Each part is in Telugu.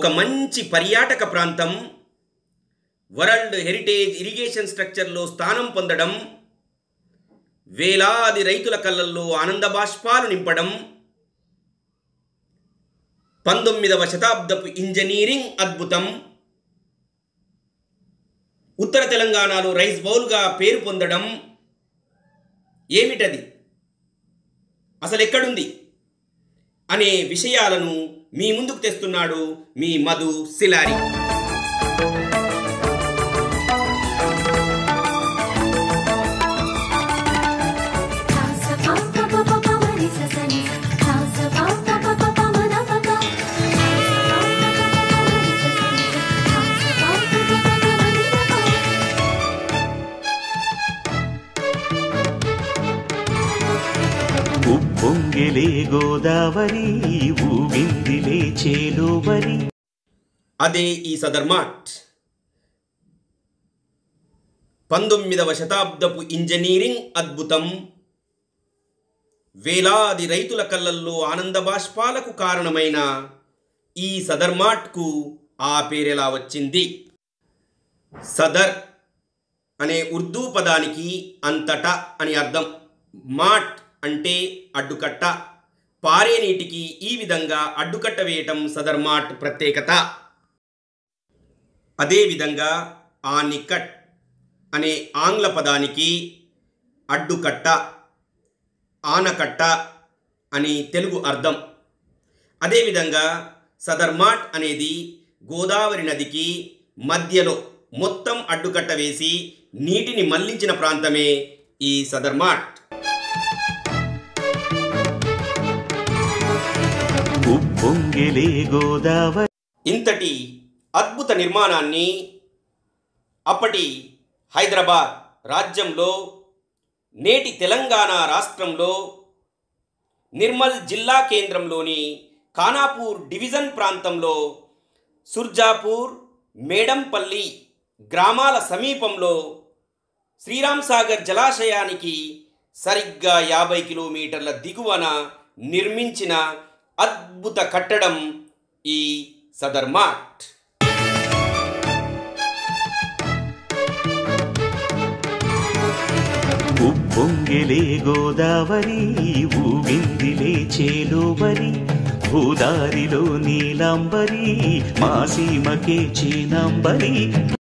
మంచి పర్యాటక ప్రాంతం వరల్డ్ హెరిటేజ్ ఇరిగేషన్ స్ట్రక్చర్లో స్థానం పొందడం వేలాది రైతుల కళ్ళల్లో ఆనంద బాష్పాలు నింపడం పంతొమ్మిదవ శతాబ్దపు ఇంజనీరింగ్ అద్భుతం ఉత్తర తెలంగాణలో రైస్ బౌల్గా పేరు పొందడం ఏమిటది అసలు ఎక్కడుంది అనే విషయాలను మీ ముందుకు తెస్తున్నాడు మీ మధు సిలారి ఉప్పొంగిలే గోదావరి ఊగిందిలే చేలోవరి అదే ఈ సదర్మాట్ పంతొమ్మిదవ శతాబ్దపు ఇంజనీరింగ్ అద్భుతం వేలాది రైతుల కళ్ళల్లో ఆనంద బాష్పాలకు కారణమైన ఈ సదర్మాట్కు ఆ పేరెలా వచ్చింది సదర్ అనే ఉర్దూ పదానికి అంతటా అని అర్థం మాట్ అంటే అడ్డుకట్ట పారే నీటికి ఈ విధంగా అడ్డుకట్ట వేయటం సదర్మాట్ ప్రత్యేకత అదేవిధంగా ఆ నికట్ అనే ఆంగ్ల పదానికి అడ్డుకట్ట ఆనకట్ట అని తెలుగు అర్థం అదేవిధంగా సదర్మాట్ అనేది గోదావరి నదికి మధ్యలో మొత్తం అడ్డుకట్ట వేసి నీటిని మళ్లించిన ప్రాంతమే ఈ సదర్మాట్ ఉప్పొంగిలే గోదావరి ఇంతటి అద్భుత నిర్మాణాన్ని అప్పటి హైదరాబాద్ రాజ్యంలో నేటి తెలంగాణ రాష్ట్రంలో నిర్మల్ జిల్లా కేంద్రంలోని ఖానాపూర్ డివిజన్ ప్రాంతంలో సుర్జాపూర్ మేడంపల్లి గ్రామాల సమీపంలో శ్రీరామ్ సాగర్ జలాశయానికి సరిగ్గా యాభై కిలోమీటర్ల దిగువన నిర్మించిన అద్భుత కట్టడం ఈ సదర్మాట్ ఉప్పొంగిలే గోదావరి ఊగిందిలే చేలోవరి భూదారిలో నీలాంబరి మా సీమకే చీనాంబరి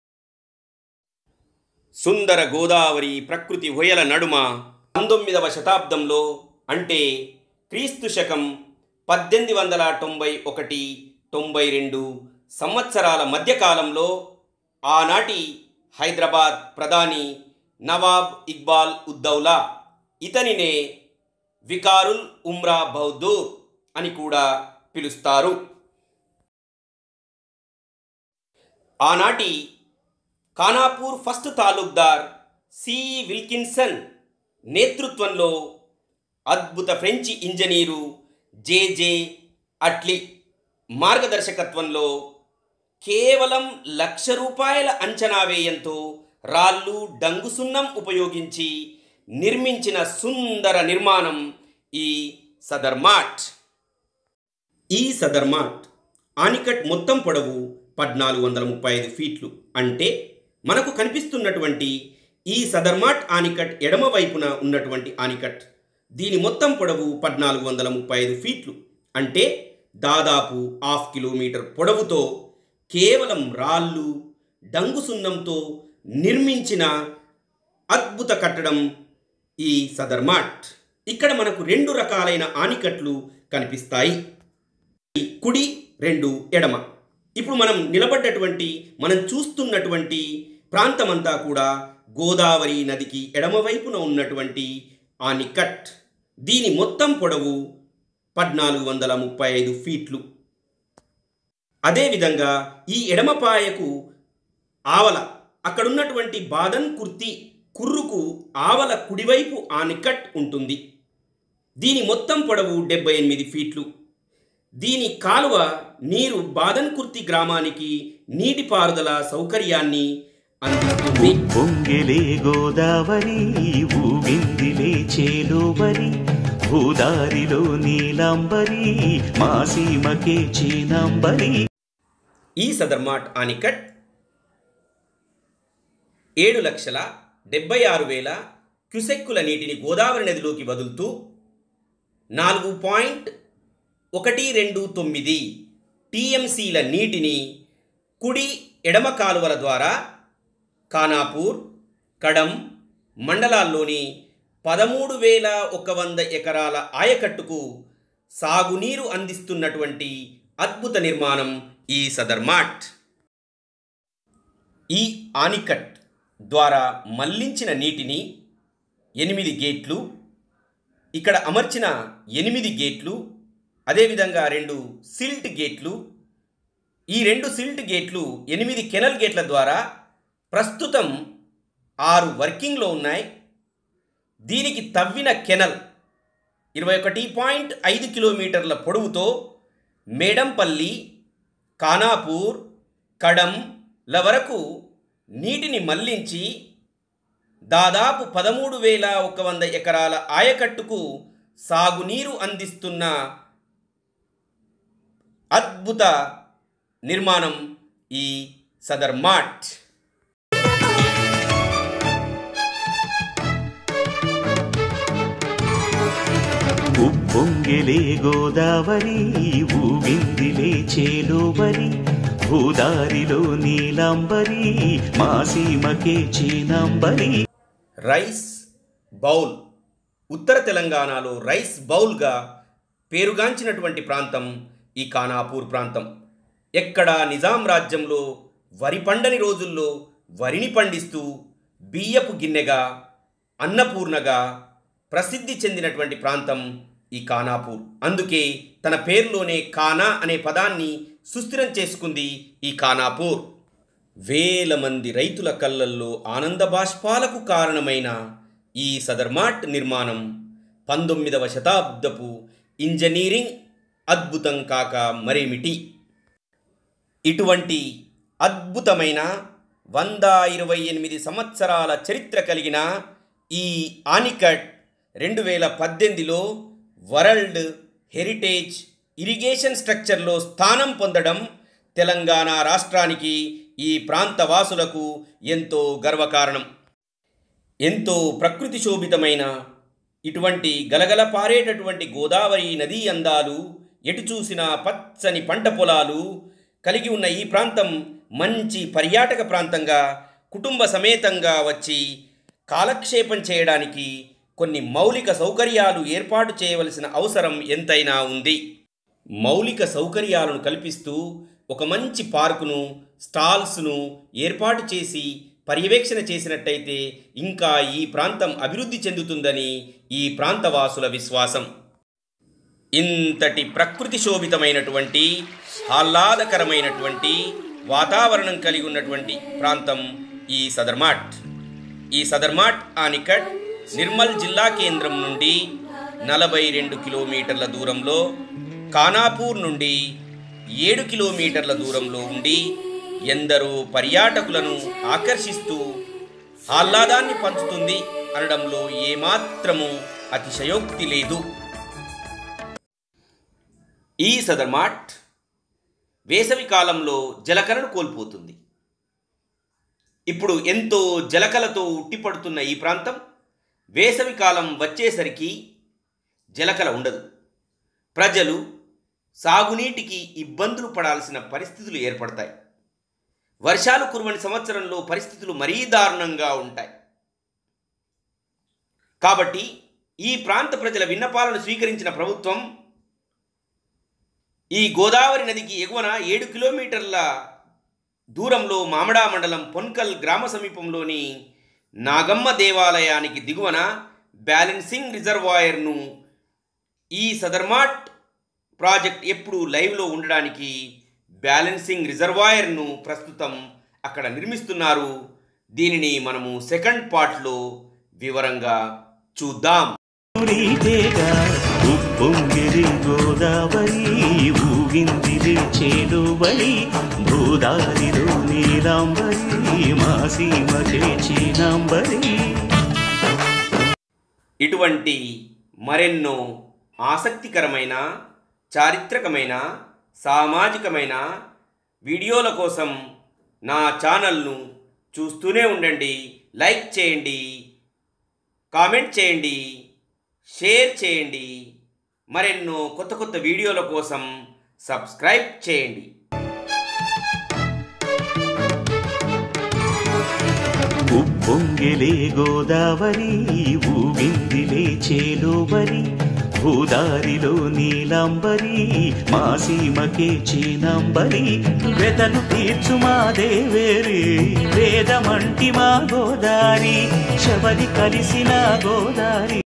సుందర గోదావరి ప్రకృతి హొయల నడుమ పంతొమ్మిదవ శతాబ్దంలో అంటే క్రీస్తు శకం పద్దెనిమిది వందల తొంభై ఒకటి తొంభై రెండు సంవత్సరాల మధ్యకాలంలో ఆనాటి హైదరాబాద్ ప్రధాని నవాబ్ ఇక్బాల్ ఉద్దౌలా ఇతనినే వికారుల్ ఉమ్రా బౌద్దూర్ అని కూడా పిలుస్తారు ఆనాటి ఖానాపూర్ ఫస్ట్ తాలూక్దార్ సి విల్కిన్సన్ నేతృత్వంలో అద్భుత ఫ్రెంచి ఇంజనీరు జేజే అట్లీ మార్గదర్శకత్వంలో కేవలం లక్ష రూపాయల అంచనా వ్యయంతో రాళ్ళు డంగు సున్నం ఉపయోగించి నిర్మించిన సుందర నిర్మాణం ఈ సదర్మాట్ ఈ సదర్మాట్ ఆనికట్ మొత్తం పొడవు పద్నాలుగు వందల ముప్పై ఐదు ఫీట్లు అంటే మనకు కనిపిస్తున్నటువంటి ఈ సదర్మాట్ ఆనికట్ ఎడమ వైపున ఉన్నటువంటి ఆనికట్ దీని మొత్తం పొడవు పద్నాలుగు వందల ముప్పై ఐదు ఫీట్లు అంటే దాదాపు హాఫ్ కిలోమీటర్ పొడవుతో కేవలం రాళ్ళు డంగు సున్నంతో నిర్మించిన అద్భుత కట్టడం ఈ సదర్మాట్ ఇక్కడ మనకు రెండు రకాలైన ఆనికట్లు కనిపిస్తాయి కుడి రెండు ఎడమ ఇప్పుడు మనం నిలబడ్డటువంటి మనం చూస్తున్నటువంటి ప్రాంతమంతా కూడా గోదావరి నదికి ఎడమవైపున ఉన్నటువంటి ఆనికట్ దీని మొత్తం పొడవు పద్నాలుగు వందల ముప్పై ఐదు ఫీట్లు అదేవిధంగా ఈ ఎడమపాయకు ఆవల అక్కడున్నటువంటి బాదన్ కుర్తి కుర్రుకు ఆవల కుడివైపు ఆనికట్ ఉంటుంది దీని మొత్తం పొడవు డెబ్బై ఎనిమిది ఫీట్లు దీని కాలువ నీరు బాదన్కుర్తి గ్రామానికి నీటిపారుదల సౌకర్యాన్ని అందిస్తుంది పొంగిలే గోదావరి ఊగిందిలే చేలోవరి భూదారిలో నీలాంబరి మా సీమకే చీనాంబరి ఈ సదర్మాట్ ఆనికట్ ఏడు లక్షల డెబ్బై ఆరు వేల క్యుసెక్కుల నీటిని గోదావరి నదిలోకి వదులుతూ నాలుగు పాయింట్ ఒకటి రెండు తొమ్మిది టీఎంసీల నీటిని కుడి ఎడమ కాలువల ద్వారా ఖానాపూర్ కడం మండలాల్లోని పదమూడు వేల ఒక వంద ఎకరాల ఆయకట్టుకు సాగునీరు అందిస్తున్నటువంటి అద్భుత నిర్మాణం ఈ సదర్మాట్ ఈ ఆనికట్ ద్వారా మళ్లించిన నీటిని ఎనిమిది గేట్లు ఇక్కడ అమర్చిన ఎనిమిది గేట్లు అదేవిధంగా రెండు సిల్ట్ గేట్లు ఈ రెండు సిల్ట్ గేట్లు ఎనిమిది కెనల్ గేట్ల ద్వారా ప్రస్తుతం ఆరు వర్కింగ్లో ఉన్నాయి దీనికి తవ్విన కెనల్ ఇరవై ఒకటి పాయింట్ ఐదు కిలోమీటర్ల పొడవుతో మేడంపల్లి ఖానాపూర్ కడంల వరకు నీటిని మళ్లించి దాదాపు పదమూడు వేల ఒక వంద ఎకరాల ఆయకట్టుకు సాగునీరు అందిస్తున్న అద్భుత నిర్మాణం ఈ సదర్మాట్ ఉప్పొంగిలే గోదావరి ఊగిందిలే చేలోబరి భూదారిలో నీలాంబరి మా సీమకే చీనాంబరి రైస్ బౌల్ ఉత్తర తెలంగాణలో రైస్ బౌల్గా పేరుగాంచినటువంటి ప్రాంతం ఈ ఖానాపూర్ ప్రాంతం ఎక్కడ నిజాం రాజ్యంలో వరి పండని రోజుల్లో వరిని పండిస్తూ బియ్యపు గిన్నెగా అన్నపూర్ణగా ప్రసిద్ధి చెందినటువంటి ప్రాంతం ఈ ఖానాపూర్ అందుకే తన పేరులోనే ఖానా అనే పదాన్ని సుస్థిరం చేసుకుంది ఈ ఖానాపూర్ వేల మంది రైతుల కళ్ళల్లో ఆనంద బాష్పాలకు కారణమైన ఈ సదర్మాట్ నిర్మాణం పంతొమ్మిదవ శతాబ్దపు ఇంజనీరింగ్ అద్భుతం కాక మరేమిటి ఇటువంటి అద్భుతమైన వంద ఇరవై ఎనిమిది సంవత్సరాల చరిత్ర కలిగిన ఈ ఆనికట్ రెండు వేల పద్దెనిమిదిలో వరల్డ్ హెరిటేజ్ ఇరిగేషన్ స్ట్రక్చర్లో స్థానం పొందడం తెలంగాణ రాష్ట్రానికి ఈ ప్రాంత వాసులకు ఎంతో గర్వకారణం ఎంతో ప్రకృతి శోభితమైన ఇటువంటి గలగల పారేటటువంటి గోదావరి నదీ అందాలు ఎటు చూసినా పచ్చని పంట పొలాలు కలిగి ఉన్న ఈ ప్రాంతం మంచి పర్యాటక ప్రాంతంగా కుటుంబ సమేతంగా వచ్చి కాలక్షేపం చేయడానికి కొన్ని మౌలిక సౌకర్యాలు ఏర్పాటు చేయవలసిన అవసరం ఎంతైనా ఉంది మౌలిక సౌకర్యాలను కల్పిస్తూ ఒక మంచి పార్కును స్టాల్స్ను ఏర్పాటు చేసి పర్యవేక్షణ చేసినట్టయితే ఇంకా ఈ ప్రాంతం అభివృద్ధి చెందుతుందని ఈ ప్రాంతవాసుల విశ్వాసం ఇంతటి ప్రకృతి శోభితమైనటువంటి ఆహ్లాదకరమైనటువంటి వాతావరణం కలిగి ఉన్నటువంటి ప్రాంతం ఈ సదర్మాట్ ఈ సదర్మాట్ ఆనికట్ నిర్మల్ జిల్లా కేంద్రం నుండి నలభై రెండు కిలోమీటర్ల దూరంలో ఖానాపూర్ నుండి ఏడు కిలోమీటర్ల దూరంలో ఉండి ఎందరో పర్యాటకులను ఆకర్షిస్తూ ఆహ్లాదాన్ని పంచుతుంది అనడంలో ఏమాత్రము అతిశయోక్తి లేదు ఈ సదర్మాట్ వేసవి కాలంలో జలకలను కోల్పోతుంది ఇప్పుడు ఎంతో జలకలతో ఉట్టిపడుతున్న ఈ ప్రాంతం వేసవి కాలం వచ్చేసరికి జలకల ఉండదు ప్రజలు సాగునీటికి ఇబ్బందులు పడాల్సిన పరిస్థితులు ఏర్పడతాయి వర్షాలు కురవని సంవత్సరంలో పరిస్థితులు మరీ దారుణంగా ఉంటాయి కాబట్టి ఈ ప్రాంత ప్రజల విన్నపాలను స్వీకరించిన ప్రభుత్వం ఈ గోదావరి నదికి ఎగువన ఏడు కిలోమీటర్ల దూరంలో మామడా మండలం పొన్కల్ గ్రామ సమీపంలోని నాగమ్మ దేవాలయానికి దిగువన బ్యాలెన్సింగ్ రిజర్వాయర్ను ఈ సదర్మాట్ ప్రాజెక్ట్ ఎప్పుడు లైవ్లో ఉండడానికి బ్యాలెన్సింగ్ రిజర్వాయర్ను ప్రస్తుతం అక్కడ నిర్మిస్తున్నారు దీనిని మనము సెకండ్ పార్ట్లో వివరంగా చూద్దాం నీటేగా ఉప్పొంగిరి గోదావరి ఊగిందిరి చేలువరి భూదారిలో నీలాంబరి మా సీమకే చీనాంబరి ఇటువంటి మరెన్నో ఆసక్తికరమైన చారిత్రకమైన సామాజికమైన వీడియోల కోసం నా ఛానల్ను చూస్తూనే ఉండండి లైక్ చేయండి కామెంట్ చేయండి షేర్ చేయండి మరెన్నో కొత్త కొత్త వీడియోల కోసం సబ్స్క్రైబ్ చేయండి ఉప్పొంగిలే గోదావరి ఊగిందిలే చేలోబరి భూదారిలో నీలాంబరి మా సీమకే చీనాంబరి వెతలు తీర్చు మా దేవేరి వేదమంటి మా గోదారి శబరి కలిసిన గోదారి